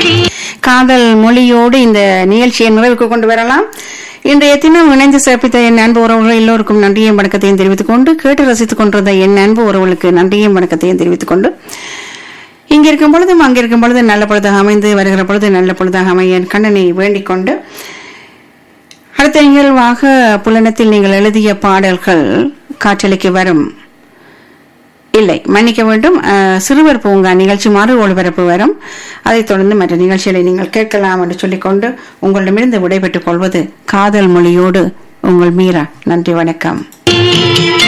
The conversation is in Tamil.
காதல் மொழியோடு இந்த நிகழ்ச்சியை நிறைவுக்கு கொண்டு வரலாம் இன்றைய தினம் இணைந்து சிறப்பித்த என் அன்பு உறவுகள் எல்லோருக்கும் நன்றியும் வணக்கத்தையும் தெரிவித்துக் கொண்டு கேட்டு ரசித்துக் கொண்டிருந்த என் அன்பு உறவுகளுக்கு நன்றியும் வணக்கத்தையும் தெரிவித்துக் கொண்டு இங்க இருக்கும் பொழுதும் அங்க இருக்கும் பொழுது நல்ல பொழுதாக அமைந்து வருகிற பொழுது நல்ல பொழுதாக அமைய என் கண்ணனை வேண்டிக் கொண்டு அடுத்த நிகழ்வாக புலனத்தில் நீங்கள் எழுதிய பாடல்கள் காற்றலைக்கு வரும் இல்லை மன்னிக்க வேண்டும் அஹ், சிறுவர் பூங்கா நிகழ்ச்சி மறு ஒளிபரப்பு வரும் அதைத் தொடர்ந்து மற்ற நிகழ்ச்சிகளை நீங்கள் கேட்கலாம் என்று சொல்லிக்கொண்டு உங்களிடமிருந்து விடைபெற்றுக் கொள்வது காதல் மொழியோடு உங்கள் மீரா நன்றி வணக்கம்